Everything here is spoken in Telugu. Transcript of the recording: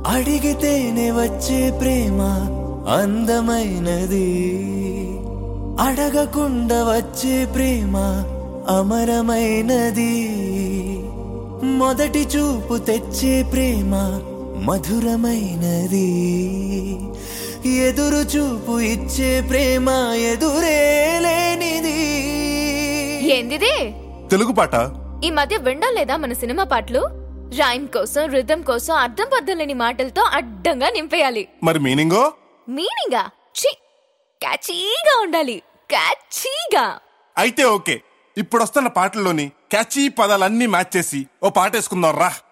అడిగితేనే వచ్చే ప్రేమ అందమైనది అడగకుండా వచ్చే ప్రేమ అమరమైనది మొదటి చూపు తెచ్చే ప్రేమ మధురమైనది ఎదురు చూపు ఇచ్చే ప్రేమ ఎదురే లేనిది ఏందిది తెలుగు పాట ఈ మధ్య వినడం లేదా మన సినిమా పాటలు రైమ్ కోసం రిథం కోసం అర్థం పద్ధం లేని మాటలతో అడ్డంగా నింపేయాలి మరి మీనింగో మీనింగా చి క్యాచీగా ఉండాలి క్యాచీగా అయితే ఓకే ఇప్పుడు వస్తున్న పాటల్లోని క్యాచీ పదాలన్నీ మ్యాచ్ చేసి ఓ పాట వేసుకుందాం రా